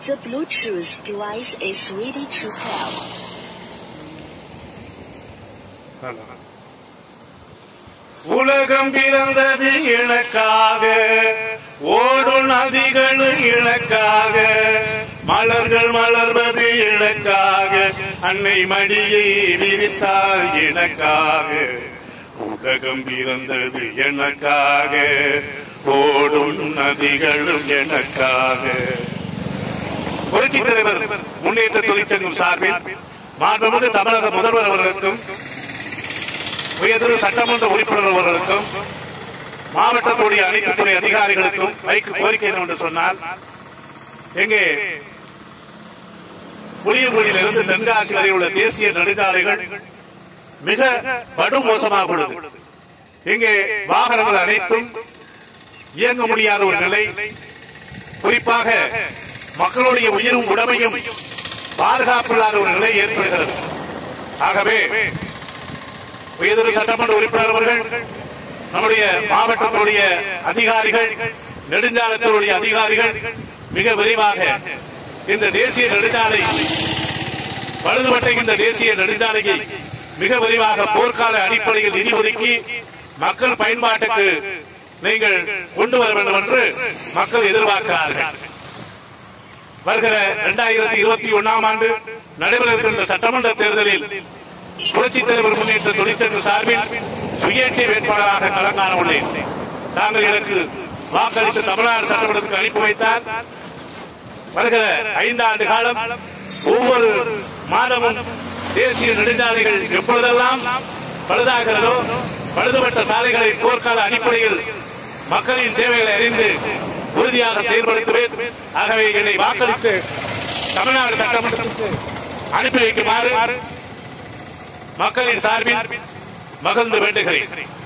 The Bluetooth device is ready to pair. உலகம் பிறந்தது இணக்காக ஓடும் நதிகள் இணக்காக மலர்கள் மலர்வது இணக்காக அன்னை மடியை விரித்தால் இணக்காக உலகம் பிறந்தது எனக்காக ஓடும் நதிகளும் எனக்காக புரட்சித் தலைவர் முன்னேற்ற தொழிற்சங்கம் சார்பில் மாண்புமிகு தமிழக முதல்வர் அவர்களுக்கும் உயர்திரு சட்டமன்ற உறுப்பினர் அவர்களுக்கும் மாவட்டத்துடைய அனைத்து துறை அதிகாரிகளுக்கும் வைக்க கோரிக்கை என்னவென்று சொன்னால் எங்கே புளியங்குடியிலிருந்து தென்காசி வரை உள்ள தேசிய நெடுஞ்சாலைகள் மிக படும் மோசமாக உள்ளது இங்கே வாகனங்கள் அனைத்தும் இயங்க முடியாத ஒரு நிலை குறிப்பாக மக்களுடைய உயிரும் உடமையும் பாதுகாப்பு இல்லாத ஒரு நிலை ஏற்படுகிறது ஆகவே உயர்திரு சட்டமன்ற உறுப்பினர் அவர்கள் நம்முடைய மாவட்டத்துடைய அதிகாரிகள் நெடுஞ்சாலத்தினுடைய அதிகாரிகள் மிக விரைவாக இந்த தேசிய நெடுஞ்சாலை பழுதுபட்ட இந்த தேசிய நெடுஞ்சாலையை மிக விரைவாக போர்க்கால அடிப்படையில் நிதி ஒதுக்கி மக்கள் பயன்பாட்டுக்கு நீங்கள் கொண்டு வர வேண்டும் என்று மக்கள் எதிர்பார்க்கிறார்கள் வருகிற இரண்டாயிரத்தி இருபத்தி ஒன்னாம் ஆண்டு நடைபெற இருக்கின்ற சட்டமன்ற தேர்தலில் புரட்சித் தலைவர் முன்னேற்ற தொழிற்சங்க சார்பில் சுயேட்சை வேட்பாளராக களங்காண உள்ளேன் தாங்கள் எனக்கு வாக்களித்து தமிழ்நாடு சட்டமன்றத்துக்கு அனுப்பி வைத்தால் வருகிற ஐந்தாண்டு காலம் ஒவ்வொரு மாதமும் தேசிய நெடுஞ்சாலைகள் எப்பொழுதெல்லாம் பழுதாகிறதோ பழுதுபட்ட சாலைகளை போர்க்கால அடிப்படையில் மக்களின் தேவைகளை அறிந்து உறுதியாக செயல்படுத்துவேன் ஆகவே என்னை வாக்களித்து தமிழ்நாடு சட்டமன்றத்திற்கு அனுப்பி வைக்குமாறு மக்களின் சார்பில் மகிழ்ந்து வேண்டுகிறேன்